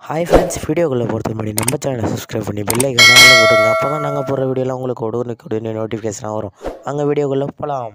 hi friends வீடியோக்குள்ளே போகிறதுக்கு முன்னாடி நம்ம சேனலை சப்ஸ்கிரைப் பண்ணி பெல் ஐக்கான போட்டுங்க அப்போ தான் நாங்கள் போடுற வீடியோலாம் உங்களுக்கு உடனே உடனே நோட்டிஃபிகேஷனாக வரும் அங்கே வீடியோக்குள்ளே போகலாம்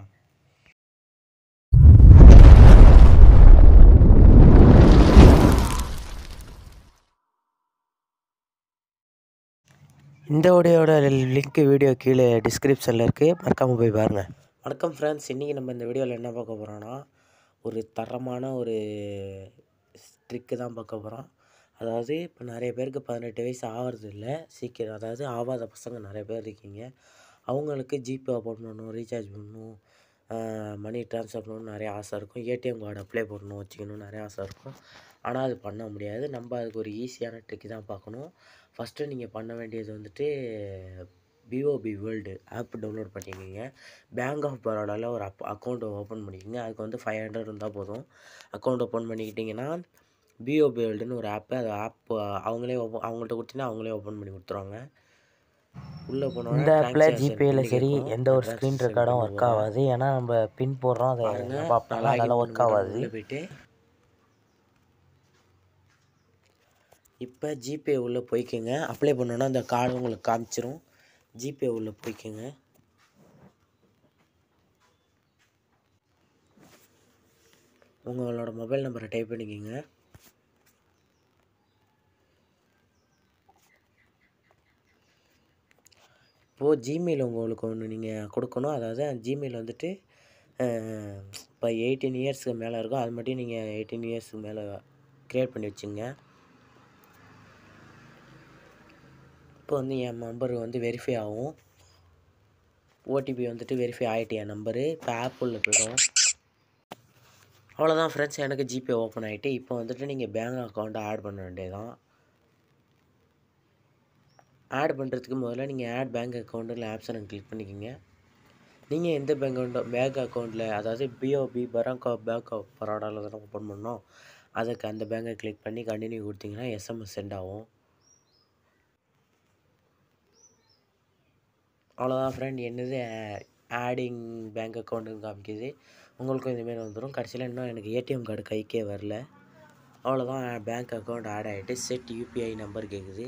இந்த வீடியோட லிங்க் வீடியோ கீழே டிஸ்கிரிப்ஷனில் இருக்குது மறக்காமல் போய் பாருங்கள் வணக்கம் ஃப்ரெண்ட்ஸ் இன்றைக்கி நம்ம இந்த வீடியோவில் என்ன பார்க்க போகிறோன்னா ஒரு தரமான ஒரு ட்ரிக்கு தான் பார்க்க போகிறோம் அதாவது இப்போ நிறைய பேருக்கு பதினெட்டு வயசு ஆகிறது இல்லை சீக்கிரம் அதாவது ஆகாத பசங்க நிறைய பேர் இருக்கீங்க அவங்களுக்கு ஜிபே ஓப்பன் பண்ணணும் ரீசார்ஜ் பண்ணணும் மணி ட்ரான்ஸ்ஃபர் பண்ணணும்னு நிறைய ஆசை இருக்கும் ஏடிஎம் கார்டு அப்ளை பண்ணணும் வச்சுக்கணும்னு நிறைய ஆசை இருக்கும் ஆனால் அது பண்ண முடியாது நம்ம அதுக்கு ஒரு ஈஸியான ட்ரிக் தான் பார்க்கணும் ஃபஸ்ட்டு நீங்கள் பண்ண வேண்டியது வந்துட்டு பிஓபி வேர்ல்டு ஆப் டவுன்லோட் பண்ணிக்கோங்க பேங்க் ஆஃப் பரோடாவில் ஒரு அப் அக்கௌண்ட் ஓப்பன் பண்ணிக்கோங்க அதுக்கு வந்து ஃபைவ் ஹண்ட்ரட் இருந்தால் போதும் அக்கௌண்ட் ஓப்பன் பண்ணிக்கிட்டிங்கன்னா பிஓபி வேர்ல்டுன்னு ஒரு ஆப்பு அது ஆப் அவங்களே ஓப்பன் அவங்கள்ட்ட கொடுத்தீங்கன்னா அவங்களே ஓப்பன் பண்ணி கொடுத்துருவாங்க உள்ளே போனோம் இந்த ஆப்பில் ஜிபேயில் சரி எந்த ஒரு ஸ்க்ரீன் ரெக்கார்டும் ஒர்க் ஆகாது ஏன்னா நம்ம பின் போடுறோம் அதை பார்ப்போம் அதெல்லாம் ஒர்க் ஆகாது போயிட்டு இப்போ ஜிபே உள்ளே போய்க்கோங்க அப்ளை பண்ணோன்னா அந்த கார்டு உங்களுக்கு காமிச்சிரும் ஜிபே உள்ளே போய்க்கோங்க உங்களோட மொபைல் நம்பரை டைப் பண்ணிக்கோங்க இப்போது ஜிமெயில் உங்களுக்கு ஒன்று நீங்கள் கொடுக்கணும் அதாவது ஜிமெயில் வந்துட்டு இப்போ எயிட்டீன் இயர்ஸ்க்கு மேலே இருக்கும் அது மட்டும் நீங்கள் எயிட்டீன் இயர்ஸ்க்கு மேலே க்ரியேட் பண்ணி வச்சுங்க இப்போ வந்து என் நம்பர் வந்து வெரிஃபை ஆகும் ஓடிபி வந்துட்டு வெரிஃபை ஆகிட்டு என் நம்பரு இப்போ ஆப் உள்ள போயிடும் அவ்வளோதான் ஃப்ரெண்ட்ஸ் எனக்கு ஜிபே ஓப்பன் ஆகிட்டு இப்போ வந்துட்டு நீங்கள் பேங்க் அக்கௌண்ட்டை ஆட் பண்ண வேண்டியதான் ஆட் பண்ணுறதுக்கு முதல்ல நீங்கள் ஆட் பேங்க் அக்கௌண்ட்டில் ஆப்ஷனை கிளிக் பண்ணிக்கோங்க நீங்கள் எந்த பேங்க் அக்கௌண்ட்டோ பேங்க் அக்கௌண்ட்டில் அதாவது பிஓபி பராங்கா பேங்க் ஆஃப் பரோடாவில் தானே ஓப்பன் பண்ணோம் அதுக்கு அந்த பேங்கை கிளிக் பண்ணி கண்டினியூ கொடுத்தீங்கன்னா எஸ்எம்எஸ் சென்ட் ஆகும் அவ்வளோதான் ஃப்ரெண்ட் என்னது ஆடிங் பேங்க் அக்கௌண்ட்டுன்னு காமிக்குது உங்களுக்கும் இதுமாரி வந்துடும் கடைசியில் இன்னும் எனக்கு ஏடிஎம் கார்டு கைக்கே வரல அவ்வளோதான் பேங்க் அக்கௌண்ட் ஆட் ஆகிட்டு செட் யூபிஐ நம்பர் கேட்குது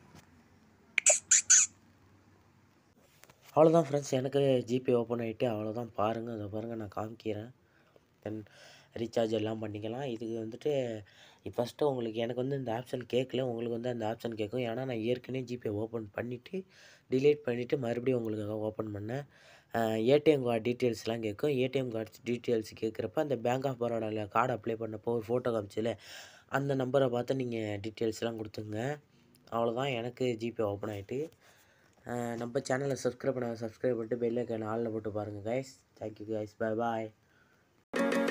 அவ்வளோதான் ஃப்ரெண்ட்ஸ் எனக்கு ஜிபே ஓப்பன் ஆகிட்டு அவ்வளோதான் பாருங்கள் அதை பாருங்கள் நான் காமிக்கிறேன் தென் ரீசார்ஜ் எல்லாம் பண்ணிக்கலாம் இதுக்கு வந்துட்டு ஃபஸ்ட்டு உங்களுக்கு எனக்கு வந்து இந்த ஆப்ஷன் கேட்கல உங்களுக்கு வந்து அந்த ஆப்ஷன் கேட்கும் ஏன்னா நான் ஏற்கனவே ஜிபே ஓப்பன் பண்ணிவிட்டு டிலீட் பண்ணிவிட்டு மறுபடியும் உங்களுக்காக ஓப்பன் பண்ணேன் ஏடிஎம் கார்டு டீட்டெயில்ஸ்லாம் கேட்கும் ஏடிஎம் கார்டு டீட்டெயில்ஸ் கேட்குறப்ப அந்த பேங்க் ஆஃப் பரோடாவில் கார்டு அப்ளை பண்ணப்போ ஒரு ஃபோட்டோ காமிச்சில அந்த நம்பரை பார்த்து நீங்கள் டீட்டெயில்ஸ்லாம் கொடுத்துங்க அவ்வளோதான் எனக்கு ஜிபே ஓப்பன் ஆகிட்டு நம்ம சேனலை சப்ஸ்கிரைப் பண்ண சப்ஸ்கிரைப் பண்ணிட்டு பெல் ஐக்கான ஆளில் போட்டு பாருங்கள் கைஸ் தேங்க்யூ கைஸ் பாய் பாய்